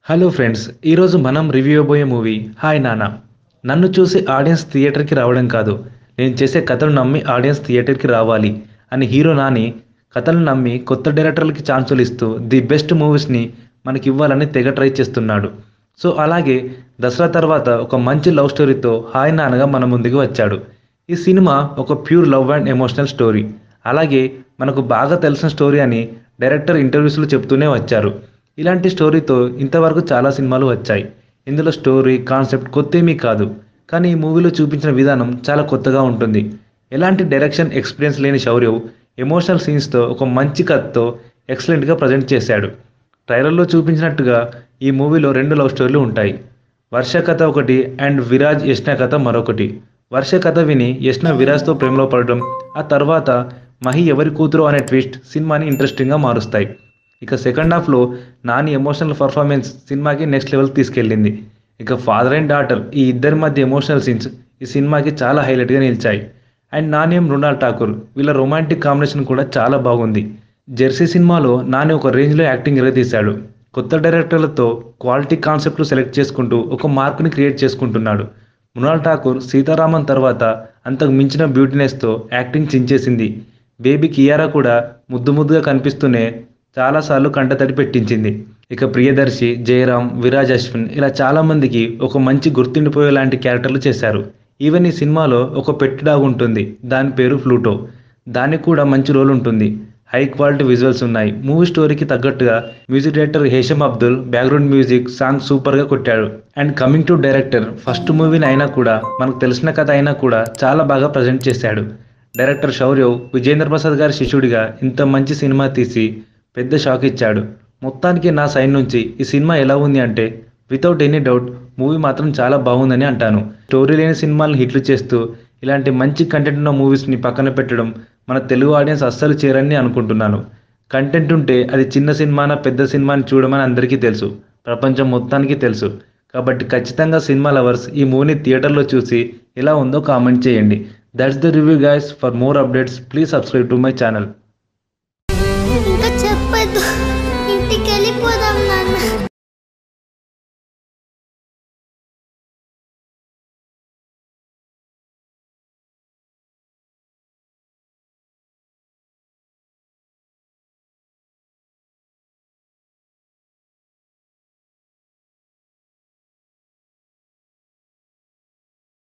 hello friends ఈరోజు మనం review ఇవ్వబోయే movie hi నాన్న నన్ను చూసి ఆడియన్స్ థియేటర్కి రావడం కాదు నేను చేసే కథలు నమ్మి ఆడియన్స్ థియేటర్కి రావాలి అని హీరో నాని కథలు నమ్మి కొత్త డైరెక్టర్లకి ఛాన్సులు ఇస్తూ ది బెస్ట్ మూవీస్ని మనకి ఇవ్వాలని తెగ ట్రై చేస్తున్నాడు సో అలాగే దసరా తర్వాత ఒక మంచి లవ్ స్టోరీతో హాయ్ నాన్నగా మన ముందుకు వచ్చాడు ఈ సినిమా ఒక pure love and emotional story అలాగే మనకు బాగా తెలిసిన స్టోరీ అని డైరెక్టర్ ఇంటర్వ్యూస్లో చెప్తూనే వచ్చారు ఇలాంటి స్టోరీతో ఇంతవరకు చాలా సినిమాలు వచ్చాయి ఇందులో స్టోరీ కాన్సెప్ట్ కొత్త ఏమీ కాదు కానీ ఈ మూవీలో చూపించిన విధానం చాలా కొత్తగా ఉంటుంది ఎలాంటి డైరెక్షన్ ఎక్స్పీరియన్స్ లేని శౌర్యవ్ ఎమోషనల్ సీన్స్తో ఒక మంచి కథతో ఎక్సలెంట్గా ప్రజెంట్ చేశాడు ట్రైలర్లో చూపించినట్టుగా ఈ మూవీలో రెండు లవ్ స్టోరీలు ఉంటాయి వర్ష కథ ఒకటి అండ్ విరాజ్ యష్ణ కథ మరొకటి వర్ష కథ విని యష్ణ విరాజ్తో ప్రేమలో పడడం ఆ తర్వాత మహి ఎవరి కూతురు అనే ట్విస్ట్ సినిమాని ఇంట్రెస్టింగ్గా మారుస్తాయి ఇక సెకండ్ హాఫ్లో నాని ఎమోషనల్ పర్ఫార్మెన్స్ సినిమాకి నెక్స్ట్ లెవెల్ తీసుకెళ్ళింది ఇక ఫాదర్ అండ్ డాటర్ ఈ ఇద్దరి మధ్య ఎమోషనల్ సీన్స్ ఈ సినిమాకి చాలా హైలైట్గా నిలిచాయి అండ్ నాణ్యం మృణాల్ ఠాకూర్ వీళ్ళ రొమాంటిక్ కాంబినేషన్ కూడా చాలా బాగుంది జెర్సీ సినిమాలో నాని ఒక రేంజ్లో యాక్టింగ్ ఎరగదీశాడు కొత్త డైరెక్టర్లతో క్వాలిటీ కాన్సెప్ట్లు సెలెక్ట్ చేసుకుంటూ ఒక మార్కుని క్రియేట్ చేసుకుంటున్నాడు మృణాల్ ఠాకూర్ సీతారామన్ తర్వాత అంతకు మించిన బ్యూటీనెస్తో యాక్టింగ్ చించేసింది బేబీ కియారా కూడా ముద్దు ముద్దుగా కనిపిస్తూనే చాలాసార్లు కంటతడి పెట్టించింది ఇక ప్రియదర్శి జయరాం విరాజ్ అశ్విన్ ఇలా చాలామందికి ఒక మంచి గుర్తుండిపోయే లాంటి క్యారెక్టర్లు చేశారు ఈవెన్ ఈ సినిమాలో ఒక పెట్ డాగ్ ఉంటుంది దాని పేరు ఫ్లూటో దానికి కూడా మంచి రోల్ ఉంటుంది హై క్వాలిటీ విజువల్స్ ఉన్నాయి మూవీ స్టోరీకి తగ్గట్టుగా music director Hesham Abdul background music song సూపర్గా కొట్టాడు and coming to director first మూవీని అయినా కూడా మనకు తెలిసిన కథ అయినా కూడా చాలా బాగా ప్రజెంట్ చేశాడు డైరెక్టర్ శౌర్యవ్ విజేంద్ర ప్రసాద్ గారి శిష్యుడిగా ఇంత మంచి సినిమా తీసి పెద్ద షాక్ ఇచ్చాడు మొత్తానికి నా సైడ్ నుంచి ఈ సినిమా ఎలా ఉంది అంటే వితౌట్ ఎనీ డౌట్ మూవీ మాత్రం చాలా బాగుందని అంటాను స్టోరీ లేని సినిమాలను హిట్లు చేస్తూ ఇలాంటి మంచి కంటెంట్ ఉన్న మూవీస్ని పక్కన పెట్టడం మన తెలుగు ఆడియన్స్ అస్సలు చేరని అనుకుంటున్నాను కంటెంట్ ఉంటే అది చిన్న సినిమానా పెద్ద సినిమాని చూడమని అందరికీ తెలుసు ప్రపంచం మొత్తానికి తెలుసు కాబట్టి ఖచ్చితంగా సినిమా లవర్స్ ఈ మూవీని థియేటర్లో చూసి ఎలా ఉందో కామెంట్ చేయండి that's the review guys for more updates please subscribe to my channel